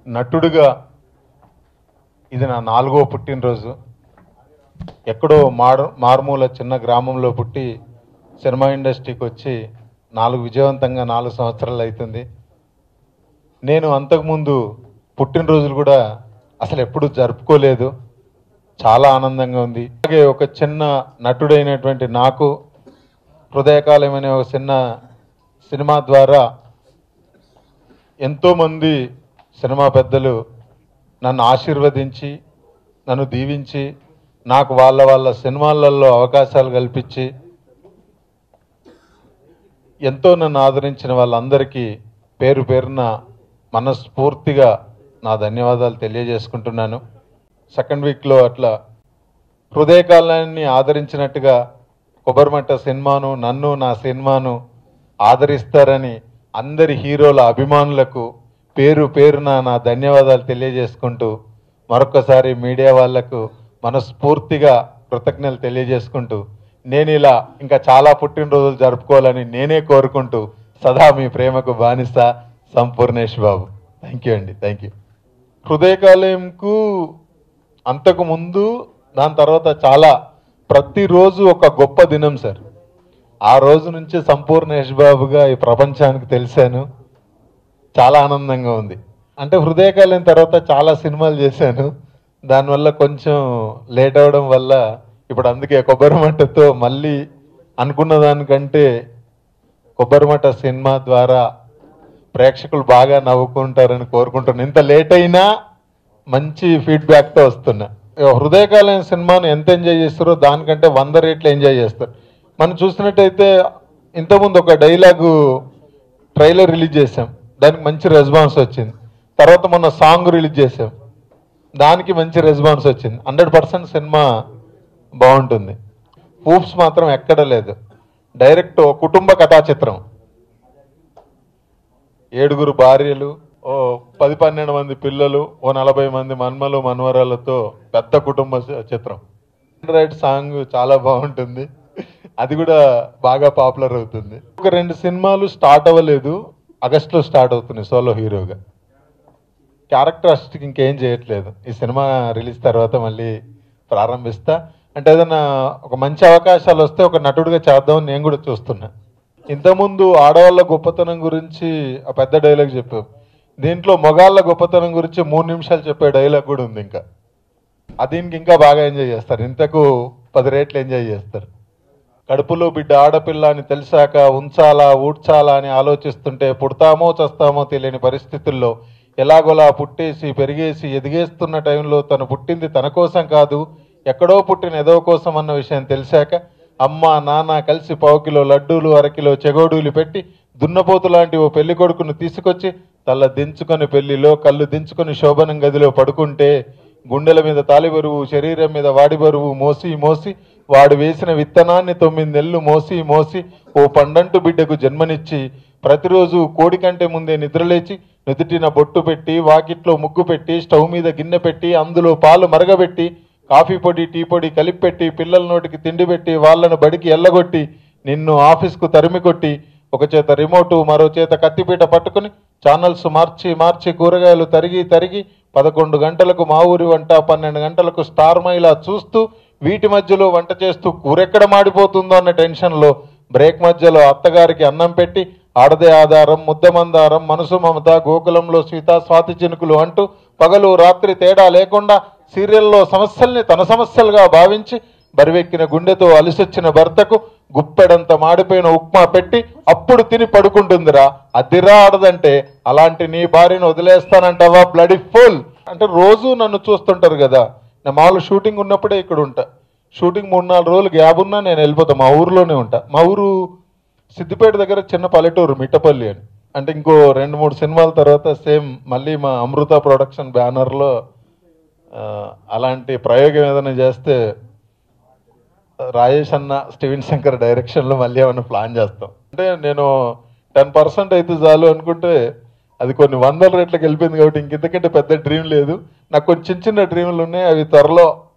నటుడుగా ఇది నా నాలుగో పుట్టినరోజు ఎక్కడో మారు మారుమూల చిన్న గ్రామంలో పుట్టి సినిమా ఇండస్ట్రీకి వచ్చి నాలుగు విజయవంతంగా నాలుగు సంవత్సరాలు అవుతుంది నేను అంతకుముందు పుట్టినరోజులు కూడా అసలు ఎప్పుడు జరుపుకోలేదు చాలా ఆనందంగా ఉంది అలాగే ఒక చిన్న నటుడైనటువంటి నాకు హృదయకాలం అనే ఒక చిన్న సినిమా ద్వారా ఎంతోమంది సినిమా పెద్దలు నన్ను ఆశీర్వదించి నన్ను దీవించి నాకు వాళ్ళ వాళ్ళ సినిమాలలో అవకాశాలు కల్పించి ఎంతో నన్ను ఆదరించిన వాళ్ళందరికీ పేరు పేరున మనస్ఫూర్తిగా నా ధన్యవాదాలు తెలియజేసుకుంటున్నాను సెకండ్ వీక్లో అట్లా హృదయకాలాన్ని ఆదరించినట్టుగా కొబ్బరిమట్ట సినిమాను నన్ను నా సినిమాను ఆదరిస్తారని అందరి హీరోల అభిమానులకు పేరు పేరున నా ధన్యవాదాలు తెలియజేసుకుంటూ మరొకసారి మీడియా వాళ్లకు మనస్ఫూర్తిగా కృతజ్ఞతలు తెలియజేసుకుంటూ నేను ఇలా ఇంకా చాలా పుట్టినరోజులు జరుపుకోవాలని నేనే కోరుకుంటూ సదా మీ ప్రేమకు బానిస సంపూర్ణేష్ బాబు థ్యాంక్ యూ అండి థ్యాంక్ యూ హృదయకాలయంకు అంతకు ముందు దాని తర్వాత చాలా ప్రతిరోజు ఒక గొప్ప దినం సార్ ఆ రోజు నుంచి సంపూర్ణేష్ బాబుగా ఈ ప్రపంచానికి తెలిసాను చాలా ఆనందంగా ఉంది అంటే హృదయకాలం తర్వాత చాలా సినిమాలు చేశాను దానివల్ల కొంచెం లేట్ అవడం వల్ల ఇప్పుడు అందుకే కొబ్బరిమట్టతో మళ్ళీ అనుకున్న దానికంటే కొబ్బరిమట్ట సినిమా ద్వారా ప్రేక్షకులు బాగా నవ్వుకుంటారని కోరుకుంటున్నాను ఇంత లేట్ అయినా మంచి ఫీడ్బ్యాక్తో వస్తున్నా హృదయకాలం సినిమాను ఎంత ఎంజాయ్ చేస్తారో దానికంటే వంద రేట్లు ఎంజాయ్ చేస్తారు మనం చూసినట్టయితే ఇంతకుముందు ఒక డైలాగు ట్రైలర్ రిలీజ్ చేసాం దానికి మంచి రెస్పాన్స్ వచ్చింది తర్వాత మొన్న సాంగ్ రిలీజ్ చేసాం దానికి మంచి రెస్పాన్స్ వచ్చింది హండ్రెడ్ పర్సెంట్ సినిమా బాగుంటుంది ప్రూఫ్స్ మాత్రం ఎక్కడ లేదు డైరెక్ట్ ఓ కుటుంబ కథా చిత్రం ఏడుగురు భార్యలు ఓ పది పన్నెండు మంది పిల్లలు ఓ నలభై మంది మన్మలు మన్వరాలతో పెద్ద కుటుంబ చి- చిత్రం రైట్ సాంగ్ చాలా బాగుంటుంది అది కూడా బాగా పాపులర్ అవుతుంది ఒక రెండు సినిమాలు స్టార్ట్ అవ్వలేదు ఆగస్టులో స్టార్ట్ అవుతుంది సోలో హీరోగా క్యారెక్టర్ అస్ట్ ఇంకేం చేయట్లేదు ఈ సినిమా రిలీజ్ తర్వాత మళ్ళీ ప్రారంభిస్తా అంటే ఏదైనా ఒక మంచి అవకాశాలు వస్తే ఒక నటుడిగా చేద్దామని నేను కూడా చూస్తున్నా ఇంతకుముందు ఆడవాళ్ళ గొప్పతనం గురించి ఆ పెద్ద డైలాగ్ చెప్పాం దీంట్లో మగాళ్ళ గొప్పతనం గురించి మూడు నిమిషాలు చెప్పే డైలాగ్ కూడా ఉంది ఇంకా ఆ దీనికి ఇంకా బాగా ఎంజాయ్ చేస్తారు ఇంతకు పది రేట్లు ఎంజాయ్ చేస్తారు కడుపులో బిడ్డ ఆడపిల్ల అని తెలిసాక ఉంచాలా ఊడ్చాలా అని ఆలోచిస్తుంటే పుడతామో చస్తామో తెలియని పరిస్థితుల్లో ఎలాగోలా పుట్టేసి పెరిగేసి ఎదిగేస్తున్న టైంలో తను పుట్టింది తన కోసం కాదు ఎక్కడో పుట్టిన ఎదో కోసం అన్న విషయం తెలిసాక అమ్మ నాన్న కలిసి పావు కిలో లడ్డూలు అరకిలో చెగోడూలు పెట్టి దున్నపోతు లాంటి ఓ పెళ్లి కొడుకును తీసుకొచ్చి తల దించుకొని పెళ్లిలో కళ్ళు దించుకొని శోభనం గదిలో పడుకుంటే గుండెల మీద తాలి బరువు శరీరం మీద వాడి బరువు మోసి మోసి వాడు వేసిన విత్తనాన్ని తొమ్మిది నెలలు మోసి మోసి ఓ పండంటు బిడ్డకు జన్మనిచ్చి ప్రతిరోజు కోడి కంటే ముందే నిద్రలేచి నుదుటిన బొట్టు పెట్టి వాకిట్లో ముగ్గు పెట్టి స్టవ్ మీద గిన్నె పెట్టి అందులో పాలు మరగబెట్టి కాఫీ పొడి టీ పొడి కలిపి పెట్టి పిల్లల నోటికి తిండి పెట్టి వాళ్ళను బడికి ఎల్లగొట్టి నిన్ను ఆఫీస్కు తరిమి కొట్టి ఒక చేత రిమోటు మరో చేత కత్తిపీట పట్టుకుని ఛానల్స్ మార్చి మార్చి కూరగాయలు తరిగి తరిగి పదకొండు గంటలకు మా ఊరి వంట పన్నెండు గంటలకు స్టార్ మైలా చూస్తూ వీటి మధ్యలో వంట చేస్తూ కూరెక్కడ మాడిపోతుందో అన్న టెన్షన్లో బ్రేక్ మధ్యలో అత్తగారికి అన్నం పెట్టి ఆడదే ఆధారం ముద్దమందారం మనసు మమత గోకులంలో సీత స్వాతి చినుకులు అంటూ పగలు రాత్రి తేడా లేకుండా సీరియల్లో సమస్యల్ని తన సమస్యలుగా భావించి బరివెక్కిన గుండెతో అలిసొచ్చిన భర్తకు గుప్పెడంత మాడిపోయిన ఉప్మా పెట్టి అప్పుడు తిని పడుకుంటుందిరా అదిరా ఆడదంటే అలాంటి నీ భార్యను వదిలేస్తానంటావా బ్లడీ ఫుల్ అంటే రోజు నన్ను చూస్తుంటారు కదా నేను మామూలు షూటింగ్ ఉన్నప్పుడే ఇక్కడ ఉంటా షూటింగ్ మూడు నాలుగు రోజులు గ్యాప్ ఉన్నా నేను వెళ్ళిపోతా మా ఊర్లోనే ఉంటా మా ఊరు సిద్దిపేట దగ్గర చిన్న పల్లెటూరు మిట్టపల్లి అని అంటే ఇంకో రెండు మూడు సినిమాల తర్వాత సేమ్ మళ్ళీ మా అమృత ప్రొడక్షన్ బ్యానర్లో ఆ, అలాంటి ప్రయోగం ఏదైనా చేస్తే రాజేష్ అన్న స్టీవెన్ శంకర్ డైరెక్షన్లో మళ్ళీ ఏమైనా ప్లాన్ చేస్తాం అంటే నేను టెన్ పర్సెంట్ అయితే చాలు అనుకుంటే అది కొన్ని వందల రెట్లకు వెళ్ళిపోయింది కాబట్టి ఇంకెంతకంటే పెద్ద డ్రీమ్ లేదు నాకు కొన్ని చిన్న చిన్న డ్రీమ్లు ఉన్నాయి అవి త్వరలో